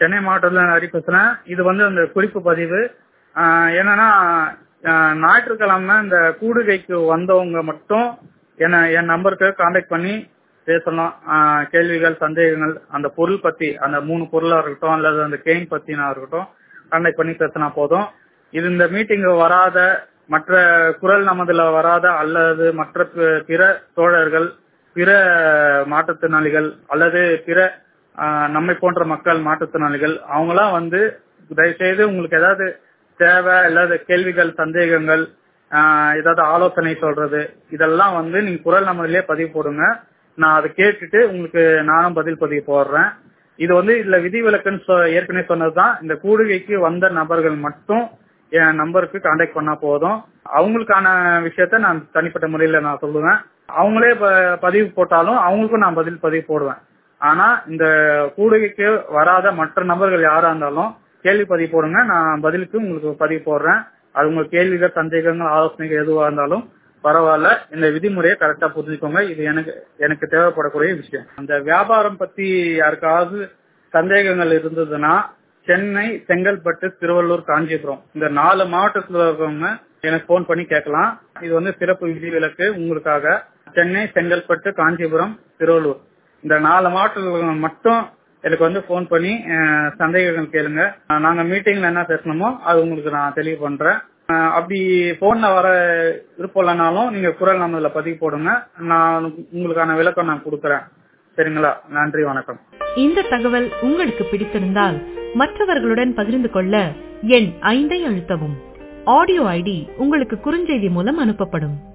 சென்னை மாவட்டத்தில் ஹரி பேசுறேன் இது வந்து அந்த குறிப்பு பதிவு ஆஹ் என்னன்னா ஆஹ் ஞாயிற்றுக்கிழமை இந்த கூடுகைக்கு வந்தவங்க மட்டும் என்ன என் நம்பருக்கு காண்டாக்ட் பண்ணி பேசலாம் ஆஹ் கேள்விகள் சந்தேகங்கள் அந்த பொருள் பத்தி அந்த மூணு பொருளா இருக்கட்டும் அல்லது அந்த கெயின் பத்தினா இருக்கட்டும் காண்டாக்ட் பண்ணி பேசினா போதும் இது இந்த மீட்டிங் வராத மற்ற குரல் நமதுல வராத அல்லது மற்ற பி- பிற தோழர்கள் பிற மாற்றுத்திறனாளிகள் அல்லது பிற ஆஹ், நம்மை போன்ற மக்கள் மாற்றுத்திறனாளிகள் அவங்களாம் வந்து தயவுசெய்து உங்களுக்கு ஏதாவது தேவை இல்லாத கேள்விகள் சந்தேகங்கள் ஆஹ், ஏதாவது ஆலோசனை சொல்றது இதெல்லாம் வந்து நீங்க குரல் நமதிலே பதிவு போடுங்க நான் அதை கேட்டுட்டு உங்களுக்கு நானும் பதில் பதிவு போடுறேன் இது வந்து இதுல விதிவிலக்குன்னு சொ- ஏற்கனவே சொன்னதுதான் இந்த கூடுகைக்கு வந்த நபர்கள் மட்டும் என் நம்பருக்கு காண்டாக்ட் பண்ணா போதும் அவங்களுக்கான விஷயத்த நான் தனிப்பட்ட முறையில நான் சொல்லுவேன் அவங்களே ப- பதிவு போட்டாலும் அவங்களுக்கும் நான் பதில் பதிவு போடுவேன் ஆனா இந்த கூடுகைக்கு வராத மற்ற நபர்கள் யாரா இருந்தாலும் கேள்வி பதிவு போடுங்க நான் பதிலுக்கு உங்களுக்கு பதிவு போடுறேன் அது உங்க கேள்விகள் சந்தேகங்கள் ஆலோசனைகள் எதுவா இருந்தாலும் பரவாயில்ல இந்த விதிமுறையை கரெக்டா புரிஞ்சுக்கோங்க இது எனக்கு எனக்கு தேவைப்படக்கூடிய விஷயம் அந்த வியாபாரம் பத்தி யாருக்காவது சந்தேகங்கள் இருந்ததுன்னா சென்னை செங்கல்பட்டு திருவள்ளூர் காஞ்சிபுரம் இந்த நாலு மாவட்டத்துல இருக்கவங்க எனக்கு போன் பண்ணி கேட்கலாம் இது வந்து சிறப்பு விதிவிலக்கு உங்களுக்காக சென்னை செங்கல்பட்டு காஞ்சிபுரம் திருவள்ளூர் இந்த நாலு மாவட்டத்துல மட்டும் எனக்கு வந்து போன் பண்ணி அஹ், சந்தேகங்கள் கேளுங்க அஹ், நாங்க மீட்டிங்ல என்ன பேசணுமோ அது உங்களுக்கு நான் தெளிவு பண்றேன் அஹ், அப்படி போன்ல வர விருப்பம் இல்லைனாலும் நீங்க குரல் நம்மள பதிவு போடுங்க நான் உங்களுக்கான விளக்கம் நான் கொடுக்குறேன் சரிங்களா நன்றி வணக்கம் இந்த தகவல் உங்களுக்கு பிடித்திருந்தால் மற்றவர்களுடன் பகிர்ந்து கொள்ள எண் ஐந்தை அழுத்தவும் ஆடியோ ஐடி உங்களுக்கு குறுஞ்செய்தி மூலம் அனுப்பப்படும்